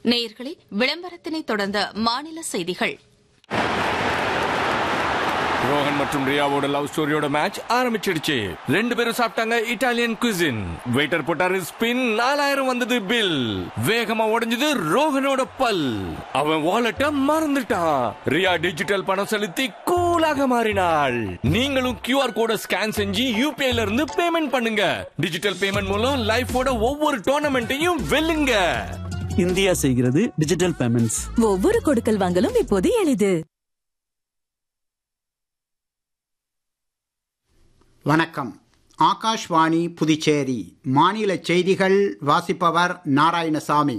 நேயர்களே விளம்பரத்தினை தொடர்ந்த மாநில செய்திகள் ரோஹன் மற்றும் ரியாவோட லவ் ஸ்டோரியோட மேட்ச் ஆரம்பிச்சிடுச்சு ரெண்டு பேரும் சாப்பிட்டாங்க இட்டாலியன் குசின் வெயிட்டர் போட்டாரு ஸ்பின் நாலாயிரம் வந்தது பில் வேகமா உடைஞ்சது ரோஹனோட பல் அவன் வாலெட்ட மறந்துட்டான் ரியா டிஜிட்டல் பணம் செலுத்தி கூலாக மாறினாள் நீங்களும் கியூஆர் கோட ஸ்கேன் செஞ்சு யூபிஐல இருந்து பேமெண்ட் பண்ணுங்க டிஜிட்டல் பேமெண்ட் மூலம் லைஃபோட ஒவ்வொரு டோர்னமெண்ட்டையும் வெல்லுங்க இந்தியா செய்கிறது டிஜிட்டல் பேமெண்ட்ஸ் ஒவ்வொரு கொடுக்கல் வாங்கலும் இப்போது எளிது வணக்கம் ஆகாஷ்வாணி புதுச்சேரி மாநில செய்திகள் வாசிப்பவர் நாராயணசாமி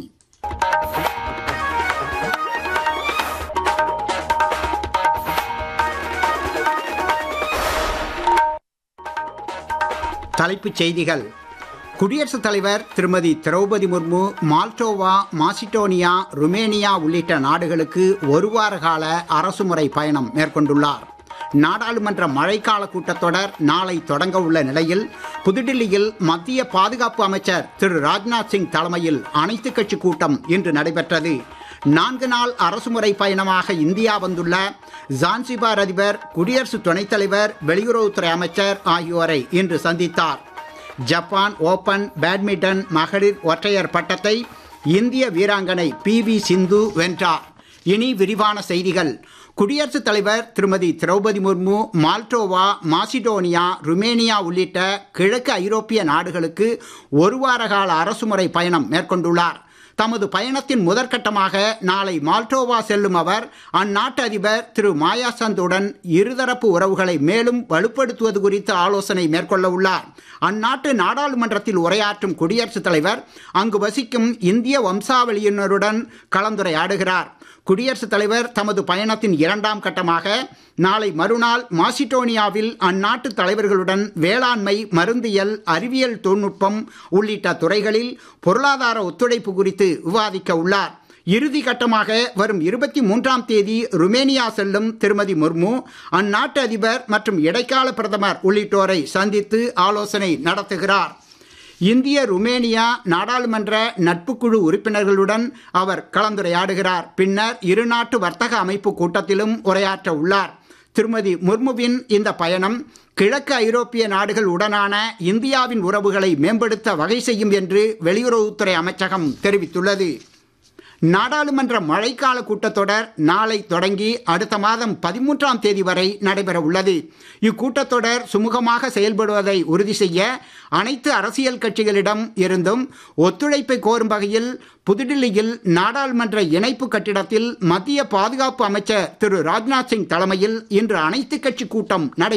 தலைப்புச் செய்திகள் குடியரசுத் தலைவர் திருமதி Droupadi Murmu Moldova Macedonia Romania உள்ளிட்ட நாடுகளுக்கு ஒரு வார கால அரசுமுறை பயணம் மேற்கொண்டுள்ளார் நாடாளுமன்ற மழைக்கால கூட்டத்தொடர் நாளை தொடங்க உள்ள நிலையில் புதுடில்லியில் மத்திய பாதுகாப்பு அமைச்சர் திரு ராஜ்நாத் சிங் தலைமையில் அனைத்துக் கட்சி கூட்டம் இன்று நடைபெற்றது நான்கு நாள் அரசுமுறை பயணமாக இந்தியா வந்துள்ள ஜான்சிபார் அதிபர் குடியரசு துணைத் தலைவர் வெளியுறவுத்துறை அமைச்சர் ஆகியோரை இன்று சந்தித்தார் ஜப்பான் ஓபன் பேட்மிண்டன் மகளிர் ஒற்றையர் பட்டத்தை இந்திய வீராங்கனை பி வி சிந்து வென்றார் இனி விரிவான செய்திகள் குடியரசுத் தலைவர் திருமதி Droupadi Murmu Moldova Macedonia Romania உள்ளிட்ட கிழக்கு ஐரோப்பிய நாடுகளுக்கு ஒரு வார கால அரசுமுறை பயணம் மேற்கொண்டுள்ளார் தமது பயணத்தின் முதற்கட்டமாக நாளை மால்டோவா செல்லும் அவர் அந்நாட்டு அதிபர் திரு மாயாசந்துடன் இருதரப்பு உறவுகளை மேலும் வலுப்படுத்துவது குறித்து ஆலோசனை மேற்கொள்ள உள்ளார் அந்நாட்டு நாடாளுமன்றத்தில் உரையாற்றும் குடியரசுத் தலைவர் அங்கு வசிக்கும் இந்திய வம்சாவளியினருடன் கலந்துரையாடுகிறார் குடியரசுத் தலைவர் தமது பயணத்தின் இரண்டாம் கட்டமாக நாளை மறுநாள் மாசிடோனியாவில் அந்நாட்டு தலைவர்களுடன் வேளாண்மை மருந்தியல் அறிவியல் தொழில்நுட்பம் உள்ளிட்ட துறைகளில் பொருளாதார ஒத்துழைப்பு குறித்து விவாதிக்க உள்ளார் இறுதி கட்டமாக வரும் இருபத்தி மூன்றாம் தேதி ருமேனியா செல்லும் திருமதி முர்மு அந்நாட்டு அதிபர் மற்றும் இடைக்கால பிரதமர் உள்ளிட்டோரை சந்தித்து ஆலோசனை நடத்துகிறார் இந்திய ருமேனியா நாடாளுமன்ற நட்புக்குழு உறுப்பினர்களுடன் அவர் கலந்துரையாடுகிறார் பின்னர் இருநாட்டு வர்த்தக அமைப்பு கூட்டத்திலும் உரையாற்ற உள்ளார் திருமதி முர்முவின் இந்த பயணம் கிழக்கு ஐரோப்பிய நாடுகள் உடனான இந்தியாவின் உறவுகளை மேம்படுத்த வகை செய்யும் என்று வெளியுறவுத்துறை அமைச்சகம் தெரிவித்துள்ளது நாடாளுமன்ற மழைக்கால கூட்டத்தொடர் நாளை தொடங்கி அடுத்த மாதம் பதிமூன்றாம் தேதி வரை நடைபெற உள்ளது இக்கூட்டத்தொடர் சுமூகமாக செயல்படுவதை உறுதி செய்ய அனைத்து அரசியல் கட்சிகளிடம் இருந்தும் ஒத்துழைப்பை கோரும் வகையில் புதுடில்லியில் நாடாளுமன்ற இணைப்பு கட்டிடத்தில் மத்திய பாதுகாப்பு அமைச்சர் திரு ராஜ்நாத் சிங் தலைமையில் இன்று அனைத்துக் கட்சி கூட்டம் நடைபெறும்